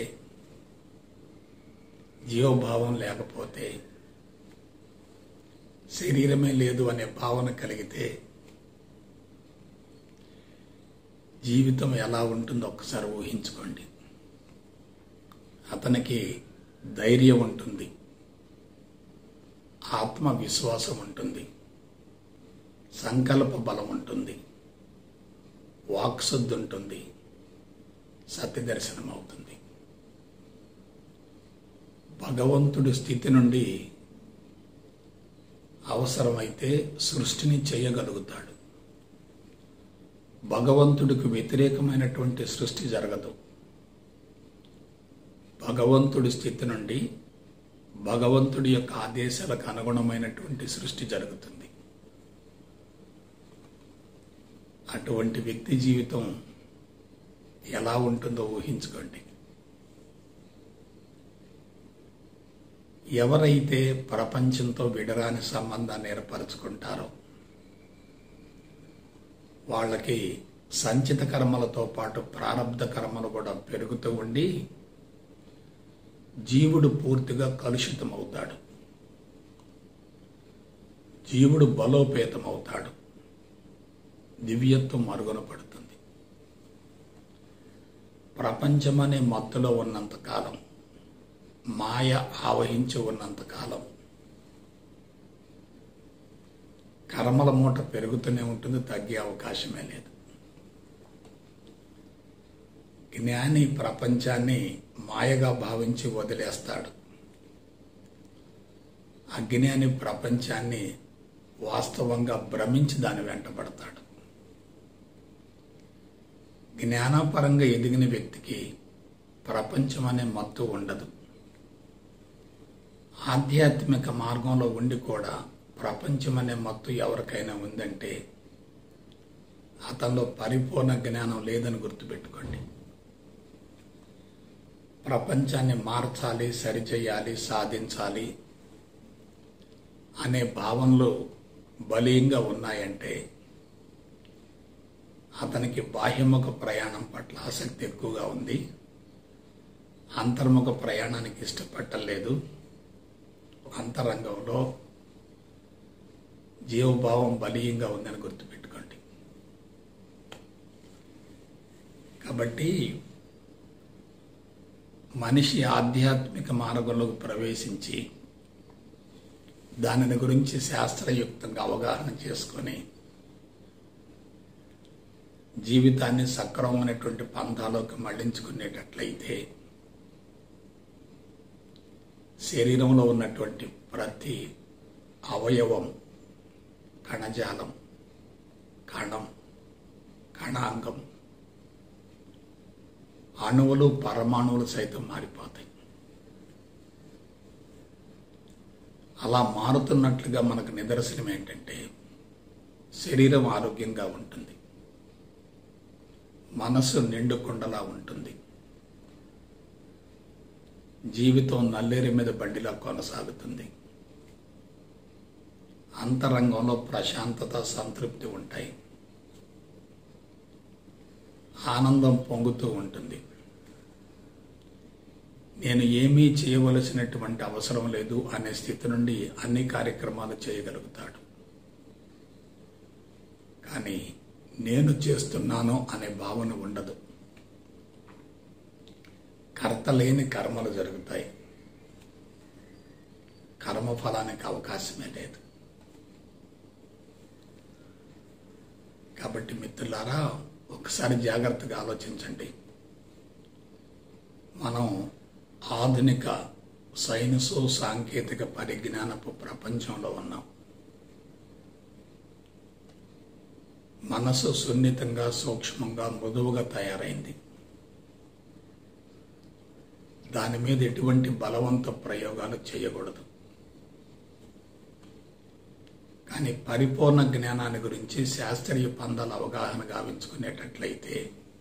[SPEAKER 1] జీవభావం లేకపోతే శరీరమే లేదు అనే భావన కలిగితే జీవితం ఎలా ఉంటుందో ఒక్కసారి ఊహించుకోండి అతనికి ధైర్యం ఉంటుంది ఆత్మవిశ్వాసం ఉంటుంది సంకల్ప బలం ఉంటుంది వాక్శుద్ధి ఉంటుంది సత్యదర్శనం అవుతుంది భగవంతుడి స్థితి నుండి అవసరమైతే సృష్టిని చేయగలుగుతాడు భగవంతుడికి వ్యతిరేకమైనటువంటి సృష్టి జరగదు భగవంతుడి స్థితి నుండి భగవంతుడి యొక్క ఆదేశాలకు అనుగుణమైనటువంటి సృష్టి జరుగుతుంది అటువంటి వ్యక్తి జీవితం ఎలా ఉంటుందో ఊహించుకోండి ఎవరైతే ప్రపంచంతో విడరాని సంబంధాన్ని ఏర్పరచుకుంటారో వాళ్ళకి సంచిత కర్మలతో పాటు ప్రారంధ కర్మలు కూడా పెరుగుతూ ఉండి జీవుడు పూర్తిగా కలుషితం అవుతాడు జీవుడు బలోపేతం అవుతాడు దివ్యత్వం మరుగున పడుతుంది ప్రపంచమనే మత్తులో ఉన్నంతకాలం మాయ ఆవహించి ఉన్నంతకాలం కర్మల మూట పెరుగుతూనే ఉంటుంది తగ్గే అవకాశమే లేదు జ్ఞాని ప్రపంచాన్ని మాయగా భావించి వదిలేస్తాడు అజ్ఞాని ప్రపంచాన్ని వాస్తవంగా భ్రమించి దాని వెంటబడతాడు జ్ఞానపరంగా ఎదిగిన వ్యక్తికి ప్రపంచం అనే మత్తు ఉండదు ఆధ్యాత్మిక మార్గంలో ఉండి కూడా ప్రపంచం అనే మత్తు ఎవరికైనా ఉందంటే అతనిలో పరిపూర్ణ జ్ఞానం లేదని గుర్తుపెట్టుకోండి ప్రపంచాన్ని మార్చాలి సరిచేయాలి సాధించాలి అనే భావనలు బలీయంగా ఉన్నాయంటే అతనికి బాహ్యముఖ ప్రయాణం పట్ల ఆసక్తి ఎక్కువగా ఉంది అంతర్ముఖ ప్రయాణానికి ఇష్టపట్టలేదు అంతరంగంలో జీవభావం బలీయంగా ఉందని గుర్తుపెట్టుకోండి కాబట్టి మనిషి ఆధ్యాత్మిక మార్గంలోకి ప్రవేశించి దానిని గురించి శాస్త్రయుక్తంగా అవగాహన చేసుకొని జీవితాన్ని సక్రమమైనటువంటి పంథాలోకి మళ్లించుకునేటట్లయితే శరీరంలో ఉన్నటువంటి ప్రతి అవయవం కణజాలం కణం కణాంగం అణువులు పరమాణువులు సైతం మారిపోతాయి అలా మారుతున్నట్లుగా మనకు నిదర్శనం ఏంటంటే శరీరం ఆరోగ్యంగా ఉంటుంది మనసు నిండుకుండలా ఉంటుంది జీవితం నల్లేరి మీద బండిలా కొనసాగుతుంది అంతరంగంలో ప్రశాంతత సంతృప్తి ఉంటాయి ఆనందం పొంగుతూ ఉంటుంది నేను ఏమీ చేయవలసినటువంటి అవసరం లేదు అనే స్థితి నుండి అన్ని కార్యక్రమాలు చేయగలుగుతాడు కానీ నేను చేస్తున్నాను అనే భావన ఉండదు కర్త లేని కర్మలు జరుగుతాయి కర్మఫలానికి అవకాశమే లేదు కాబట్టి మిత్రులారా ఒకసారి జాగ్రత్తగా ఆలోచించండి మనం ఆధునిక సైన్సు సాంకేతిక పరిజ్ఞానపు ప్రపంచంలో ఉన్నాం మనసు సున్నితంగా సూక్ష్మంగా మృదువుగా తయారైంది దాని మీద ఎటువంటి బలవంత ప్రయోగాలు చేయకూడదు కానీ పరిపూర్ణ జ్ఞానాన్ని గురించి శాస్త్రీయ పందాల అవగాహన గావించుకునేటట్లయితే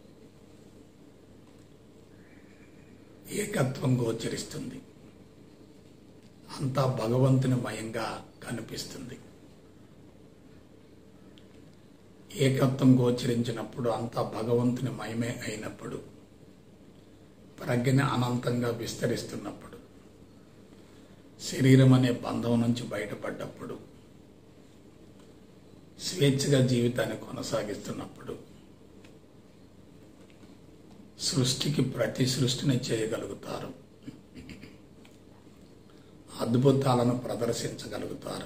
[SPEAKER 1] ఏకత్వం గోచరిస్తుంది అంతా భగవంతుని మయంగా కనిపిస్తుంది ఏకత్వం గోచరించినప్పుడు అంతా భగవంతుని మయమే అయినప్పుడు ప్రజ్ఞ అనంతంగా విస్తరిస్తున్నప్పుడు శరీరం అనే బంధం నుంచి బయటపడ్డప్పుడు స్వేచ్ఛగా జీవితాన్ని కొనసాగిస్తున్నప్పుడు సృష్టికి ప్రతి సృష్టిని చేయగలుగుతారు అద్భుతాలను ప్రదర్శించగలుగుతారు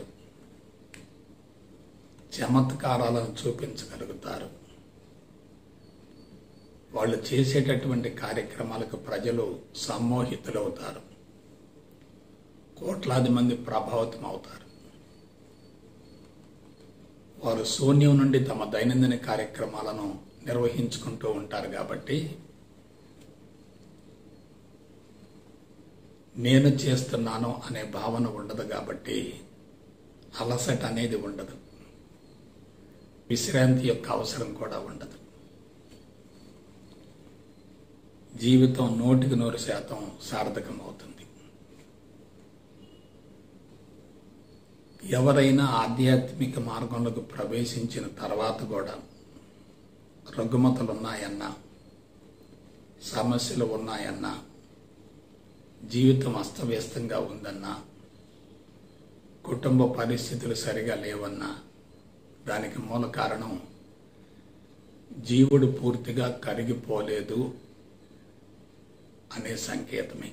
[SPEAKER 1] చమత్కారాలను చూపించగలుగుతారు వాళ్ళు చేసేటటువంటి కార్యక్రమాలకు ప్రజలు సమ్మోహితులవుతారు కోట్లాది మంది ప్రభావితం అవుతారు వారు శూన్యం నుండి తమ దైనందిన కార్యక్రమాలను నిర్వహించుకుంటూ ఉంటారు కాబట్టి నేను చేస్తున్నాను అనే భావన ఉండదు కాబట్టి అలసట అనేది ఉండదు విశ్రాంతి యొక్క అవసరం కూడా ఉండదు జీవితం నూటికి నూరు శాతం సార్థకమవుతుంది ఎవరైనా ఆధ్యాత్మిక మార్గంలోకి ప్రవేశించిన తర్వాత కూడా రుగ్మతలు ఉన్నాయన్నా సమస్యలు ఉన్నాయన్నా జీవితం అస్తవ్యస్తంగా ఉందన్నా కుటుంబ పరిస్థితులు సరిగా లేవన్నా దానికి మూల కారణం జీవుడు పూర్తిగా కరిగిపోలేదు అనే సంకేతమే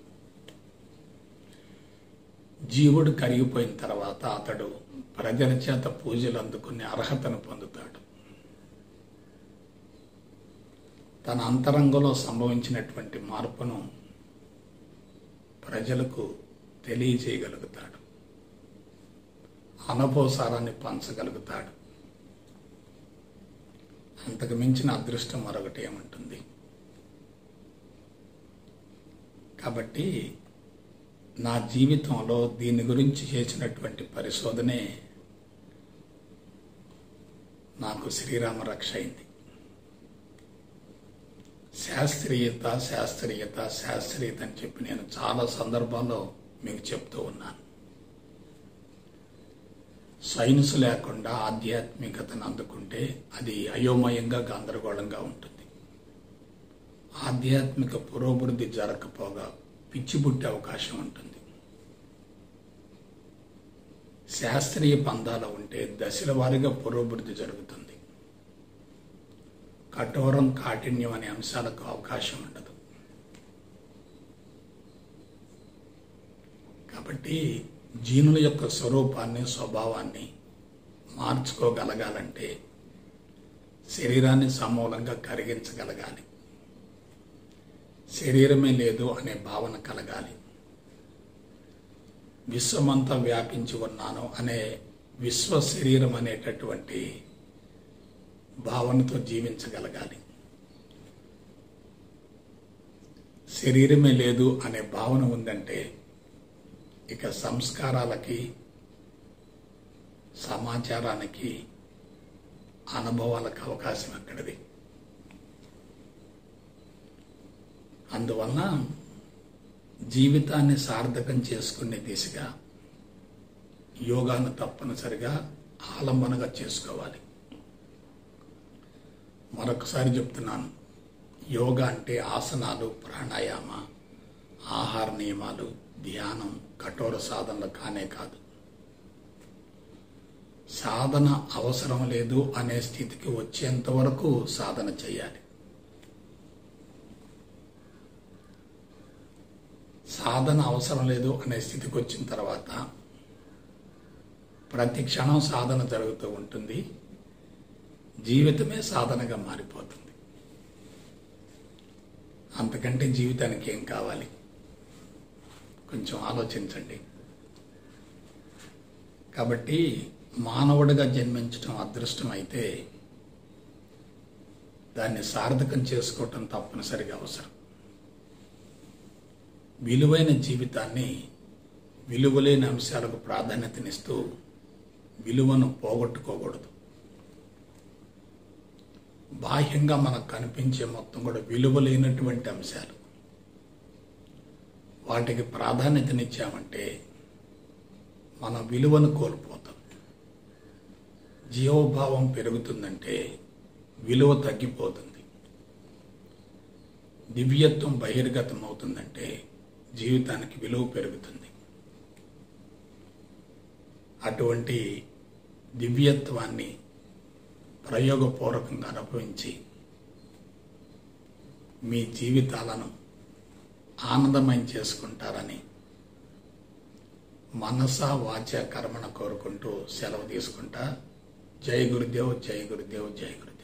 [SPEAKER 1] జీవుడు కరిగిపోయిన తర్వాత అతడు ప్రజల చేత పూజలు అందుకునే అర్హతను పొందుతాడు తన అంతరంగంలో సంభవించినటువంటి మార్పును ప్రజలకు తెలియజేయగలుగుతాడు అనుభవసారాన్ని పంచగలుగుతాడు అంతకు మించిన అదృష్టం మరొకటి ఏముంటుంది కాబట్టి నా జీవితంలో దీని గురించి చేసినటువంటి పరిశోధనే నాకు శ్రీరామ రక్ష అయింది శాస్త్రీయత శాస్త్రీయత శాస్త్రీయత అని చెప్పి నేను చాలా సందర్భాల్లో మీకు చెప్తూ ఉన్నాను సైన్స్ లేకుండా ఆధ్యాత్మికతను అందుకుంటే అది అయోమయంగా గందరగోళంగా ఉంటుంది ఆధ్యాత్మిక పురోభివృద్ధి జరగకపోగా పిచ్చి పుట్టే అవకాశం ఉంటుంది శాస్త్రీయ పందాలు ఉంటే దశల వారీగా పురోభివృద్ధి జరుగుతుంది కఠోరం కాఠిన్యం అనే అంశాలకు అవకాశం ఉండదు కాబట్టి జీనుల యొక్క స్వరూపాన్ని స్వభావాన్ని మార్చుకోగలగాలంటే శరీరాన్ని సమూలంగా కరిగించగలగాలి శరీరమే లేదు అనే భావన కలగాలి విశ్వమంతా వ్యాపించి ఉన్నాను అనే విశ్వ శరీరం అనేటటువంటి భావనతో జీవించగలగాలి శరీరమే లేదు అనే భావన ఉందంటే ఇక సంస్కారాలకి సమాచారానికి అనుభవాలకు అవకాశం ఎక్కడిది అందువలన జీవితాన్ని సార్థకం చేసుకునే దిశగా యోగాను తప్పనిసరిగా ఆలంబనగా చేసుకోవాలి మరొకసారి చెప్తున్నాను యోగా అంటే ఆసనాలు ప్రాణాయామ ఆహార నియమాలు ధ్యానం కఠోర సాధనలు కానే కాదు సాధన అవసరం లేదు అనే స్థితికి వచ్చేంత వరకు సాధన చేయాలి సాధన అవసరం లేదు అనే స్థితికి వచ్చిన తర్వాత ప్రతి క్షణం సాధన జరుగుతూ ఉంటుంది జీవితమే సాధనగా మారిపోతుంది అంతకంటే జీవితానికి ఏం కావాలి కొంచెం ఆలోచించండి కాబట్టి మానవుడిగా జన్మించడం అదృష్టం అయితే దాన్ని సార్థకం చేసుకోవటం తప్పనిసరిగా అవసరం విలువైన జీవితాన్ని విలువలేని అంశాలకు ప్రాధాన్యతనిస్తూ విలువను పోగొట్టుకోకూడదు బాహ్యంగా మనకు కనిపించే మొత్తం కూడా విలువలేనటువంటి అంశాలు వాటికి ప్రాధాన్యతనిచ్చామంటే మన విలువను కోల్పోతాం జీవభావం పెరుగుతుందంటే విలువ తగ్గిపోతుంది దివ్యత్వం బహిర్గతం అవుతుందంటే జీవితానికి విలువ పెరుగుతుంది అటువంటి దివ్యత్వాన్ని ప్రయోగపూర్వకంగా అనుభవించి మీ జీవితాలను ఆనందమయం చేసుకుంటారని మనస వాచ కర్మణ కోరుకుంటూ సెలవు తీసుకుంటా జై గురుదేవ్ జై గురుదేవ్ జై గురుదేవ్